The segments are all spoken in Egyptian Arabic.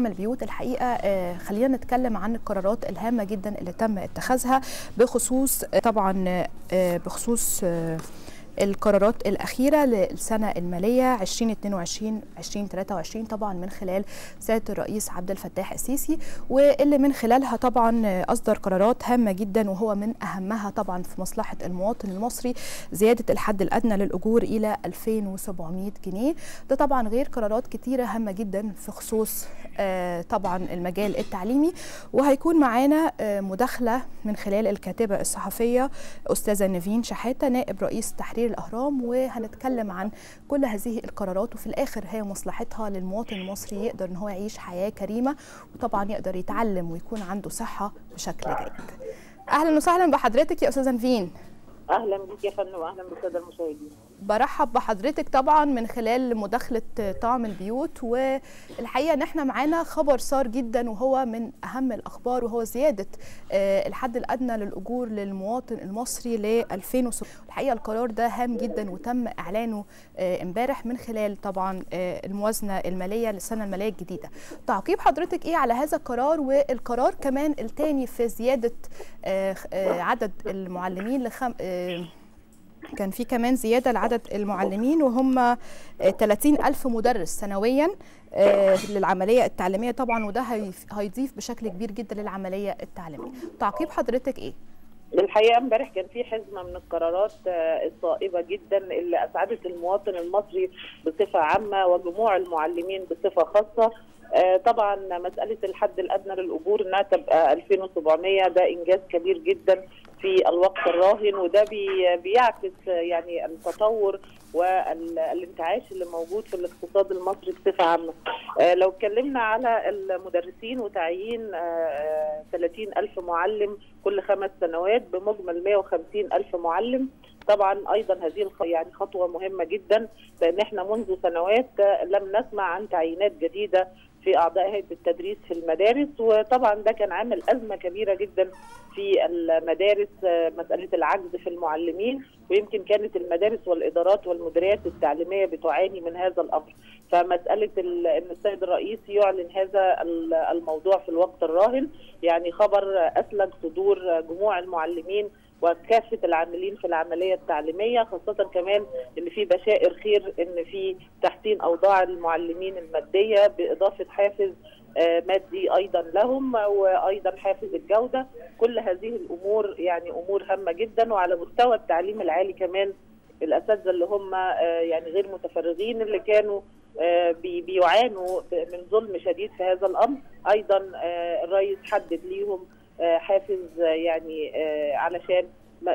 طعم البيوت الحقيقه خلينا نتكلم عن القرارات الهامه جدا اللي تم اتخاذها بخصوص طبعا بخصوص القرارات الأخيرة للسنة المالية 2022 2023 طبعا من خلال سيادة الرئيس عبد الفتاح السيسي واللي من خلالها طبعا أصدر قرارات هامة جدا وهو من أهمها طبعا في مصلحة المواطن المصري زيادة الحد الأدنى للأجور إلى 2700 جنيه ده طبعا غير قرارات كتيرة هامة جدا في خصوص طبعا المجال التعليمي وهيكون معانا مداخلة من خلال الكاتبة الصحفية أستاذة نيفين شحاتة نائب رئيس تحرير الأهرام وهنتكلم عن كل هذه القرارات وفي الآخر هي مصلحتها للمواطن المصري يقدر أن هو يعيش حياة كريمة وطبعا يقدر يتعلم ويكون عنده صحة بشكل جيد أهلا وسهلا بحضرتك يا أستاذة نيفين اهلا بك يا فندم واهلا بالساده المشاهدين برحب بحضرتك طبعا من خلال مداخله طعم البيوت والحقيقه ان احنا معانا خبر صار جدا وهو من اهم الاخبار وهو زياده الحد الادنى للاجور للمواطن المصري ل 2000 الحقيقه القرار ده هام جدا وتم اعلانه امبارح من خلال طبعا الموازنه الماليه للسنه الماليه الجديده تعقيب حضرتك ايه على هذا القرار والقرار كمان الثاني في زياده عدد المعلمين لخم كان في كمان زيادة لعدد المعلمين وهم 30 ألف مدرس سنويا للعملية التعليمية طبعا وده هيضيف بشكل كبير جدا للعملية التعليمية تعقيب حضرتك إيه؟ الحقيقه امبارح كان في حزمه من القرارات الصائبه جدا اللي اسعدت المواطن المصري بصفه عامه وجموع المعلمين بصفه خاصه طبعا مساله الحد الادنى للاجور انها تبقى 2700 ده انجاز كبير جدا في الوقت الراهن وده بي بيعكس يعني التطور والانتعاش اللي موجود في الاقتصاد المصري بصفه عامه. لو اتكلمنا على المدرسين وتعيين 30 ألف معلم كل خمس سنوات بمجمل 150 ألف معلم طبعا ايضا هذه يعني خطوه مهمه جدا لان احنا منذ سنوات لم نسمع عن تعيينات جديده في اعضاء هيئه التدريس في المدارس وطبعا ده كان عامل ازمه كبيره جدا في المدارس مساله العجز في المعلمين ويمكن كانت المدارس والادارات والمديريات التعليميه بتعاني من هذا الامر فمساله ان السيد الرئيس يعلن هذا الموضوع في الوقت الراهن يعني خبر اسلج صدور جموع المعلمين وكافه العاملين في العمليه التعليميه خاصه كمان ان في بشائر خير ان في تحسين اوضاع المعلمين الماديه باضافه حافز مادي ايضا لهم وايضا حافز الجوده كل هذه الامور يعني امور هامه جدا وعلى مستوى التعليم العالي كمان الاساتذه اللي هم يعني غير متفرغين اللي كانوا بيعانوا من ظلم شديد في هذا الامر ايضا الرئيس حدد ليهم حافز يعني علشان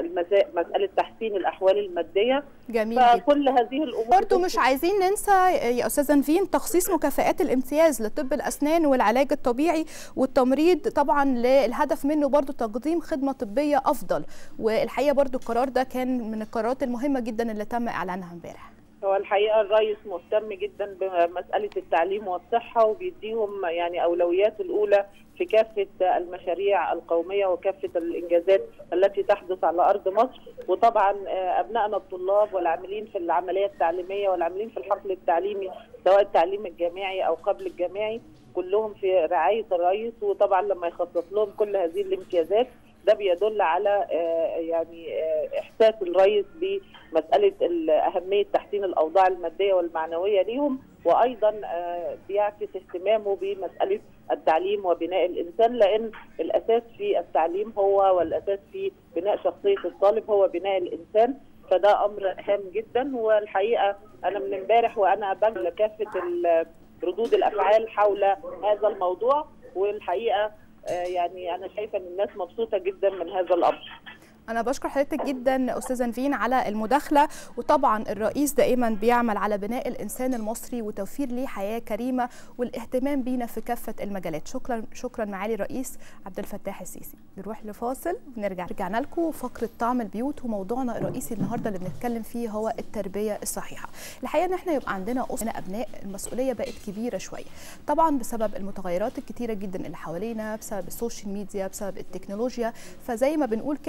مساله تحسين الاحوال الماديه جميل فكل هذه الامور برضه مش عايزين ننسى يا استاذه نفين تخصيص مكافئات الامتياز لطب الاسنان والعلاج الطبيعي والتمريض طبعا للهدف منه برضه تقديم خدمه طبيه افضل والحقيقه برضه القرار ده كان من القرارات المهمه جدا اللي تم اعلانها امبارح هو الحقيقه الرئيس مهتم جدا بمساله التعليم والصحه وبيديهم يعني اولويات الاولى في كافه المشاريع القوميه وكافه الانجازات التي تحدث على ارض مصر وطبعا ابنائنا الطلاب والعاملين في العمليه التعليميه والعاملين في الحقل التعليمي سواء التعليم الجامعي او قبل الجامعي كلهم في رعايه الرئيس وطبعا لما يخصص لهم كل هذه الامتيازات ده بيدل على يعني احساس الرئيس بمساله اهميه تحسين الاوضاع الماديه والمعنويه ليهم وايضا بيعكس اهتمامه بمساله التعليم وبناء الانسان لان الاساس في التعليم هو والاساس في بناء شخصيه الطالب هو بناء الانسان فده امر هام جدا والحقيقه انا من امبارح وانا بجل كافه ردود الافعال حول هذا الموضوع والحقيقه يعني انا شايفه ان الناس مبسوطه جدا من هذا الامر أنا بشكر حضرتك جدا أستاذة نفين على المداخلة وطبعا الرئيس دائما بيعمل على بناء الإنسان المصري وتوفير ليه حياة كريمة والاهتمام بينا في كافة المجالات شكرا شكرا معالي الرئيس عبد الفتاح السيسي نروح لفاصل ونرجع رجعنا لكم فقرة طعم البيوت وموضوعنا الرئيسي النهاردة اللي بنتكلم فيه هو التربية الصحيحة الحقيقة إن احنا يبقى عندنا أسرة أبناء المسؤولية بقت كبيرة شوية طبعا بسبب المتغيرات الكتيرة جدا اللي حوالينا بسبب السوشيال ميديا بسبب التكنولوجيا فزي ما بنقول كده يعني مش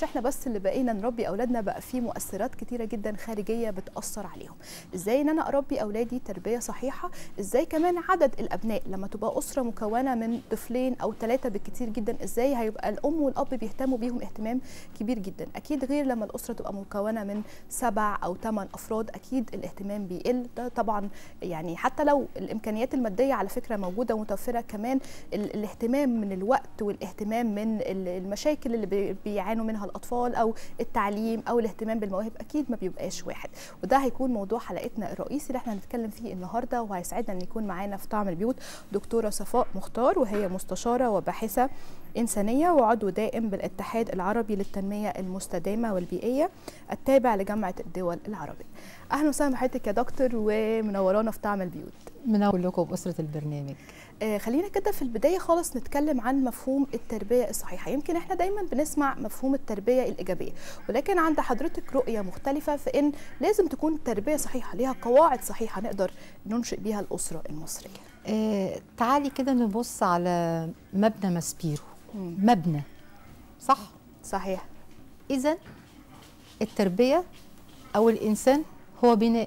مش احنا بس اللي بقينا نربي اولادنا بقى في مؤثرات كتيره جدا خارجيه بتاثر عليهم ازاي ان انا اربي اولادي تربيه صحيحه ازاي كمان عدد الابناء لما تبقى اسره مكونه من طفلين او ثلاثه بالكتير جدا ازاي هيبقى الام والاب بيهتموا بيهم اهتمام كبير جدا اكيد غير لما الاسره تبقى مكونه من سبع او ثمان افراد اكيد الاهتمام بيقل ده طبعا يعني حتى لو الامكانيات الماديه على فكره موجوده ومتوفره كمان ال- الاهتمام من الوقت والاهتمام من ال- المشاكل اللي بي- بيعانوا منها الاطفال او التعليم او الاهتمام بالمواهب اكيد ما بيبقاش واحد وده هيكون موضوع حلقتنا الرئيسي اللي احنا هنتكلم فيه النهارده وهيسعدنا ان يكون معانا في طعم البيوت دكتوره صفاء مختار وهي مستشاره وباحثه إنسانية وعضو دائم بالاتحاد العربي للتنمية المستدامة والبيئية التابع لجامعة الدول العربية أهلا وسهلا بحضرتك يا دكتور ومنورانا في طعم البيوت منور لكم بأسرة البرنامج آه خلينا كده في البداية خالص نتكلم عن مفهوم التربية الصحيحة يمكن احنا دايما بنسمع مفهوم التربية الإيجابية ولكن عند حضرتك رؤية مختلفة في إن لازم تكون التربية صحيحة ليها قواعد صحيحة نقدر ننشئ بيها الأسرة المصرية آه تعالي كده نبص على مبنى ماسبيرو مبنى صح صحيح إذا التربية أو الإنسان هو بناء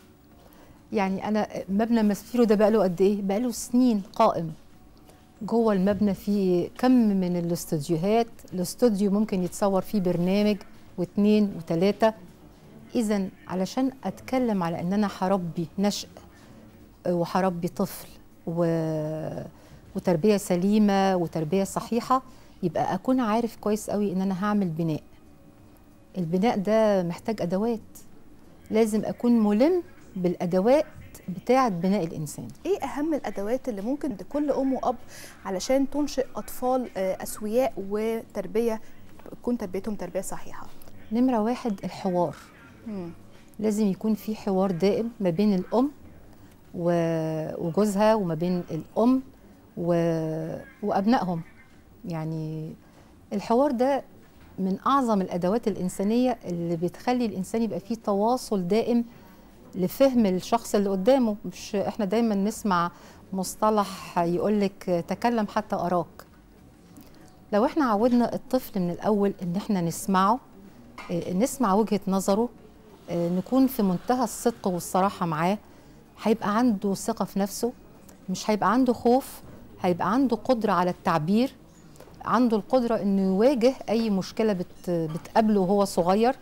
يعني أنا مبنى ماسبيرو ده بقاله قد إيه؟ بقاله سنين قائم جوه المبنى فيه كم من الاستوديوهات الاستوديو ممكن يتصور فيه برنامج واثنين وثلاثة إذا علشان أتكلم على إن أنا هربي نشأ وهربي طفل و... وتربية سليمة وتربية صحيحة يبقى أكون عارف كويس قوي إن أنا هعمل بناء البناء ده محتاج أدوات لازم أكون ملم بالأدوات بتاعة بناء الإنسان ايه اهم الادوات اللي ممكن لكل ام واب علشان تنشئ اطفال آه، اسوياء وتربيه تكون تربيتهم تربيه صحيحه نمرة واحد الحوار مم. لازم يكون في حوار دائم ما بين الأم و- وجوزها وما بين الأم و... وأبنائهم يعني الحوار ده من أعظم الأدوات الإنسانية اللي بتخلي الإنسان يبقى فيه تواصل دائم لفهم الشخص اللي قدامه مش إحنا دايما نسمع مصطلح يقولك تكلم حتى أراك لو إحنا عودنا الطفل من الأول إن إحنا نسمعه آه، نسمع وجهة نظره آه، نكون في منتهى الصدق والصراحة معاه هيبقى عنده ثقة في نفسه مش هيبقى عنده خوف هيبقى عنده قدرة على التعبير عنده القدرة انه يواجه اي مشكلة بت بتقابله وهو صغير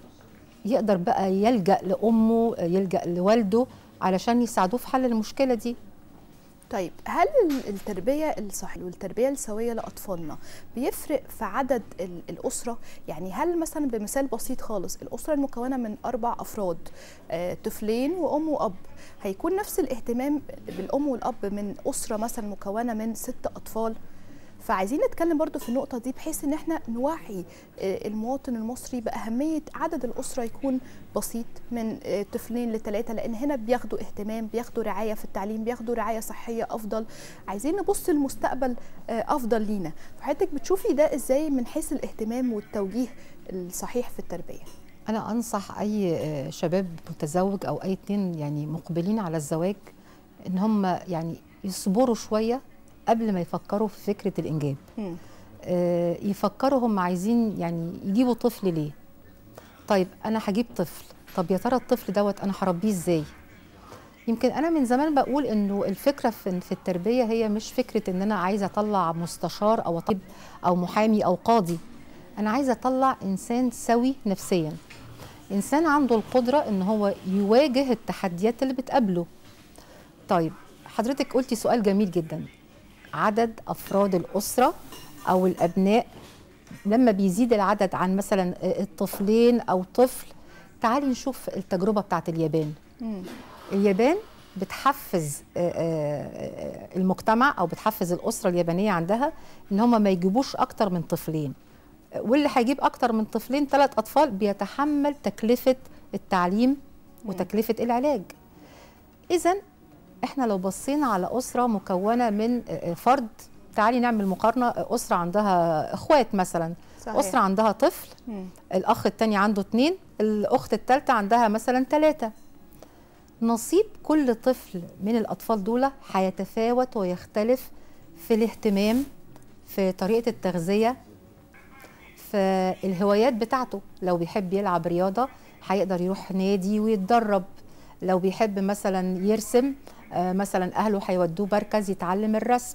يقدر بقى يلجأ لأمه يلجأ لوالده علشان يساعدوه في حل المشكلة دي طيب هل ال- التربيه الصحيحه والتربيه السويه لاطفالنا بيفرق في عدد ال- الاسره يعني هل مثلا بمثال بسيط خالص الاسره المكونه من اربع افراد آه، طفلين وام واب هيكون نفس الاهتمام بالام والاب من اسره مثلا مكونه من ست اطفال فعايزين نتكلم برضو في النقطة دي بحيث ان احنا نوعي آه، المواطن المصري بأهمية عدد الأسرة يكون بسيط من آه، طفلين لثلاثة لأن هنا بياخدوا اهتمام بياخدوا رعاية في التعليم بياخدوا رعاية صحية أفضل عايزين نبص للمستقبل آه، أفضل لينا فحضرتك بتشوفي ده ازاي من حيث الاهتمام والتوجيه الصحيح في التربية أنا أنصح أي آه، شباب متزوج أو أي اتنين يعني مقبلين على الزواج إن هم يعني يصبروا شوية قبل ما يفكروا في فكرة الإنجاب مم. آه، يفكروا هم عايزين يعني يجيبوا طفل ليه طيب انا هجيب طفل طب يا ترى الطفل دوت انا هربيه ازاي يمكن انا من زمان بقول انه الفكره في في التربيه هي مش فكره ان انا عايزه اطلع مستشار او طبيب او محامي او قاضي انا عايزه اطلع انسان سوي نفسيا انسان عنده القدره ان هو يواجه التحديات اللي بتقابله طيب حضرتك قلتي سؤال جميل جدا عدد افراد الاسره او الابناء لما بيزيد العدد عن مثلا الطفلين او طفل تعالي نشوف التجربه بتاعت اليابان مم. اليابان بتحفز آه، آه، المجتمع او بتحفز الاسره اليابانيه عندها ان هم ما يجيبوش اكتر من طفلين واللي هيجيب اكتر من طفلين ثلاث اطفال بيتحمل تكلفه التعليم وتكلفه العلاج اذا احنا لو بصينا على اسره مكونه من آه، فرد تعالي نعمل مقارنه آه، اسره عندها اخوات مثلا صحيح. اسره عندها طفل مم. الاخ التاني عنده اتنين الاخت التالتة عندها مثلا تلاتة نصيب كل طفل من الاطفال دول هيتفاوت ويختلف في الاهتمام في طريقه التغذيه في الهوايات بتاعته لو بيحب يلعب رياضه هيقدر يروح نادي ويتدرب لو بيحب مثلا يرسم آه، مثلا اهله هيودوه مركز يتعلم الرسم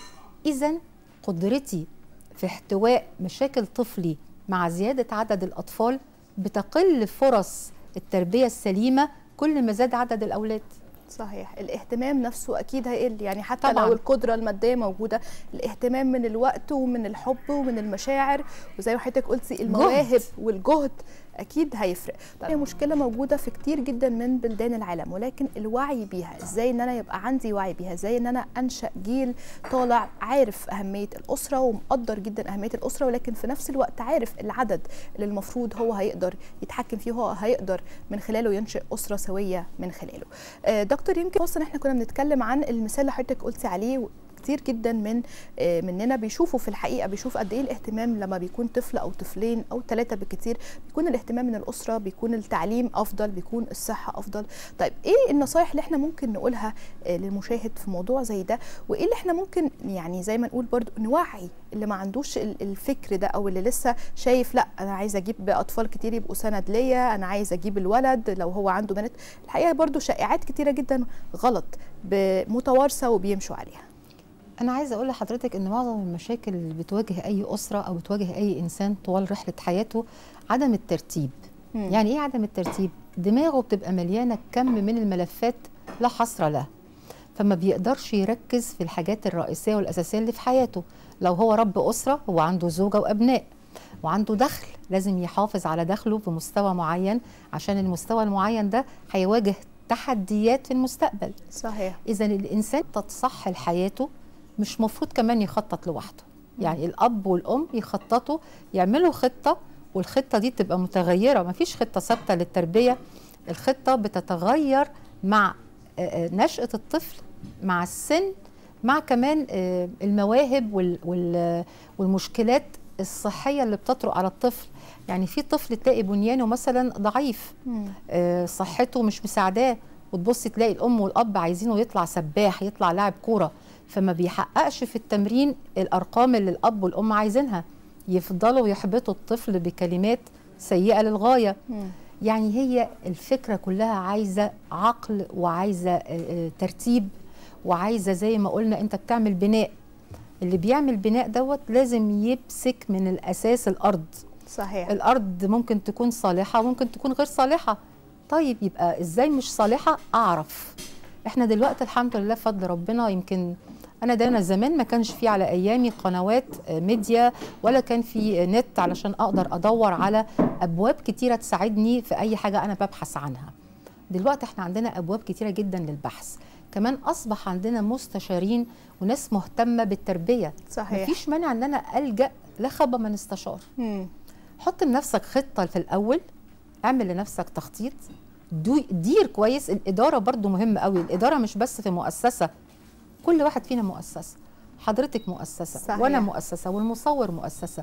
اذا قدرتي في احتواء مشاكل طفلي مع زياده عدد الاطفال بتقل فرص التربيه السليمه كل ما زاد عدد الاولاد صحيح الاهتمام نفسه اكيد هيقل يعني حتى طبعاً. لو القدره الماديه موجوده الاهتمام من الوقت ومن الحب ومن المشاعر وزي ما حضرتك قلتي المواهب والجهد اكيد هيفرق طيب هي مشكله موجوده في كتير جدا من بلدان العالم ولكن الوعي بيها ازاي ان انا يبقى عندي وعي بيها ازاي ان انا انشا جيل طالع عارف اهميه الاسره ومقدر جدا اهميه الاسره ولكن في نفس الوقت عارف العدد اللي المفروض هو هيقدر يتحكم فيه هو هيقدر من خلاله ينشئ اسره سويه من خلاله آه، دكتور يمكن اصلا احنا كنا بنتكلم عن المثال اللي حضرتك قلتي عليه كتير جدا من آه، مننا بيشوفوا في الحقيقه بيشوف قد ايه الاهتمام لما بيكون طفل او طفلين او ثلاثه بالكتير بيكون الاهتمام من الاسره بيكون التعليم افضل بيكون الصحه افضل طيب ايه النصايح اللي احنا ممكن نقولها آه، للمشاهد في موضوع زي ده وايه اللي احنا ممكن يعني زي ما نقول برضو نوعي اللي ما عندوش ال- الفكر ده او اللي لسه شايف لا انا عايز اجيب اطفال كتير يبقوا سند ليا انا عايز اجيب الولد لو هو عنده بنات الحقيقه برضو شائعات كتيره جدا غلط ب- متوارثه وبيمشوا عليها انا عايزه اقول لحضرتك ان معظم المشاكل اللي بتواجه اي اسره او بتواجه اي انسان طوال رحله حياته عدم الترتيب مم. يعني ايه عدم الترتيب دماغه بتبقى مليانه كم من الملفات لا حصر له فما بيقدرش يركز في الحاجات الرئيسيه والاساسيه اللي في حياته لو هو رب اسره هو عنده زوجه وابناء وعنده دخل لازم يحافظ على دخله بمستوى معين عشان المستوى المعين ده هيواجه تحديات في المستقبل صحيح اذا الانسان تتصح لحياته مش مفروض كمان يخطط لوحده يعني الاب والام يخططوا يعملوا خطه والخطه دي تبقى متغيره ما فيش خطه ثابته للتربيه الخطه بتتغير مع آه، آه، نشاه الطفل مع السن مع كمان آه، المواهب وال- وال- والمشكلات الصحيه اللي بتطرق على الطفل يعني في طفل تلاقي بنيانه مثلا ضعيف مم. آه، صحته مش مساعداه وتبص تلاقي الام والاب عايزينه يطلع سباح يطلع لاعب كوره فما بيحققش في التمرين الارقام اللي الاب والام عايزينها يفضلوا يحبطوا الطفل بكلمات سيئه للغايه مم. يعني هي الفكره كلها عايزه عقل وعايزه آه، آه، ترتيب وعايزه زي ما قلنا انت بتعمل بناء اللي بيعمل بناء دوت لازم يمسك من الاساس الارض صحيح الارض ممكن تكون صالحه وممكن تكون غير صالحه طيب يبقى ازاي مش صالحه اعرف احنا دلوقتي الحمد لله بفضل ربنا يمكن انا ده انا زمان ما كانش في على ايامي قنوات آه، ميديا ولا كان في نت علشان اقدر ادور على ابواب كتيره تساعدني في اي حاجه انا ببحث عنها دلوقتي احنا عندنا ابواب كتيره جدا للبحث كمان اصبح عندنا مستشارين وناس مهتمه بالتربيه صحيح مفيش مانع ان انا الجا لخبه من استشار مم. حط لنفسك خطه في الاول اعمل لنفسك تخطيط دو- دير كويس الاداره برضو مهمه قوي الاداره مش بس في مؤسسه كل واحد فينا مؤسسه حضرتك مؤسسه صحيح. وانا مؤسسه والمصور مؤسسه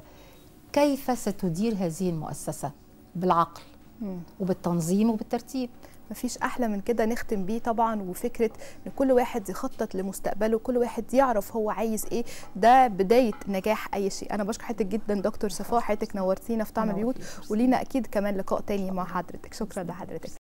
كيف ستدير هذه المؤسسه بالعقل مم. وبالتنظيم وبالترتيب مفيش احلى من كده نختم بيه طبعا وفكره ان كل واحد يخطط لمستقبله كل واحد يعرف هو عايز ايه ده بدايه نجاح اي شيء انا بشكر حضرتك جدا دكتور صفاء حضرتك نورتينا في طعم نورتيك. البيوت ولينا اكيد كمان لقاء تاني مع حضرتك شكرا لحضرتك